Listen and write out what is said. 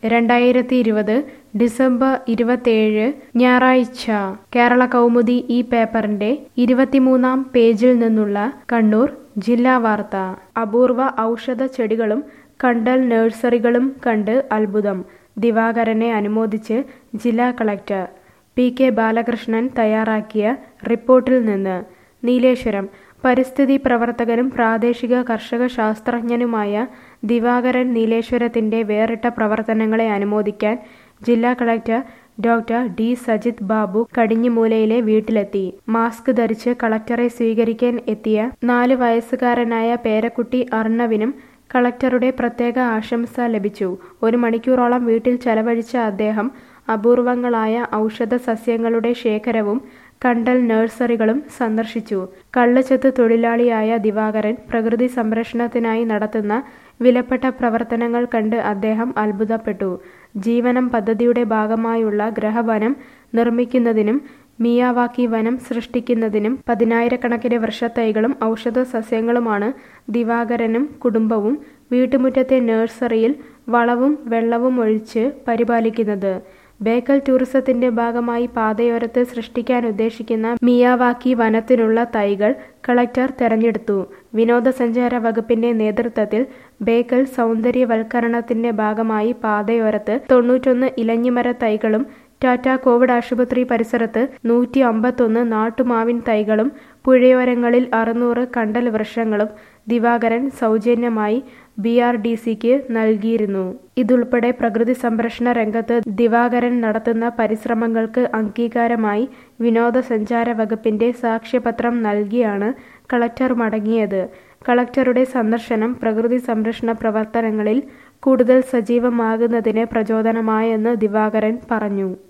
രണ്ടായിരത്തി ഇരുപത് ഡിസംബർ ഇരുപത്തേഴ് ഞായറാഴ്ച കേരള കൗമുദി ഈ പേപ്പറിന്റെ ഇരുപത്തിമൂന്നാം പേജിൽ നിന്നുള്ള കണ്ണൂർ ജില്ലാ വാർത്ത അപൂർവ ഔഷധ ചെടികളും കണ്ടൽ നഴ്സറികളും കണ്ട് അത്ഭുതം ദിവാകരനെ അനുമോദിച്ച് ജില്ലാ കളക്ടർ പി കെ ബാലകൃഷ്ണൻ തയ്യാറാക്കിയ റിപ്പോർട്ടിൽ നിന്ന് നീലേശ്വരം പരിസ്ഥിതി പ്രവർത്തകനും പ്രാദേശിക കർഷക ശാസ്ത്രജ്ഞനുമായ ദിവാകരൻ നീലേശ്വരത്തിന്റെ വേറിട്ട പ്രവർത്തനങ്ങളെ അനുമോദിക്കാൻ ജില്ലാ collector doctor D Sajith Babu കടിഞ്ഞിമൂലയിലെ വീട്ടിലെത്തി മാസ്ക് ധരിച്ച് കളക്ടറെ സ്വീകരിക്കാൻ എത്തിയ നാല് വയസ്സുകാരനായ പേരക്കുട്ടി അർണവിനും കളക്ടറുടെ പ്രത്യേക ആശംസ ലഭിച്ചു ഒരു മണിക്കൂറോളം വീട്ടിൽ ചെലവഴിച്ച അദ്ദേഹം അപൂർവങ്ങളായ ഔഷധ സസ്യങ്ങളുടെ ശേഖരവും കണ്ടൽ നഴ്സറികളും സന്ദർശിച്ചു കള്ളുചെത്ത് തൊഴിലാളിയായ ദിവാകരൻ പ്രകൃതി സംരക്ഷണത്തിനായി നടത്തുന്ന വിലപ്പെട്ട പ്രവർത്തനങ്ങൾ കണ്ട് അദ്ദേഹം അത്ഭുതപ്പെട്ടു ജീവനം പദ്ധതിയുടെ ഭാഗമായുള്ള ഗ്രഹവനം നിർമ്മിക്കുന്നതിനും മിയാവാക്കി വനം സൃഷ്ടിക്കുന്നതിനും പതിനായിരക്കണക്കിന് വൃക്ഷത്തൈകളും ഔഷധ സസ്യങ്ങളുമാണ് ദിവാകരനും കുടുംബവും വീട്ടുമുറ്റത്തെ നഴ്സറിയിൽ വളവും വെള്ളവും ഒഴിച്ച് പരിപാലിക്കുന്നത് ബേക്കൽ ടൂറിസത്തിന്റെ ഭാഗമായി പാതയോരത്ത് സൃഷ്ടിക്കാൻ ഉദ്ദേശിക്കുന്ന മിയാവാക്കി വനത്തിനുള്ള തൈകൾ കളക്ടർ തെരഞ്ഞെടുത്തു വിനോദസഞ്ചാര വകുപ്പിന്റെ നേതൃത്വത്തിൽ ബേക്കൽ സൗന്ദര്യവൽക്കരണത്തിന്റെ ഭാഗമായി പാതയോരത്ത് തൊണ്ണൂറ്റൊന്ന് ഇലഞ്ഞിമര തൈകളും ടാറ്റ കോവിഡ് ആശുപത്രി പരിസരത്ത് നൂറ്റി അമ്പത്തൊന്ന് നാട്ടുമാവിൻ തൈകളും പുഴയോരങ്ങളിൽ അറുന്നൂറ് കണ്ടൽ വൃക്ഷങ്ങളും ദിവാകരൻ സൗജന്യമായി ബി ആർ ഡി സിക്ക് നൽകിയിരുന്നു ഇതുൾപ്പെടെ പ്രകൃതി സംരക്ഷണ രംഗത്ത് ദിവാകരൻ നടത്തുന്ന പരിശ്രമങ്ങൾക്ക് അംഗീകാരമായി വിനോദസഞ്ചാര വകുപ്പിന്റെ സാക്ഷ്യപത്രം നൽകിയാണ് കളക്ടർ മടങ്ങിയത് കളക്ടറുടെ സന്ദർശനം പ്രകൃതി സംരക്ഷണ പ്രവർത്തനങ്ങളിൽ കൂടുതൽ സജീവമാകുന്നതിന് പ്രചോദനമായെന്ന് ദിവാകരൻ പറഞ്ഞു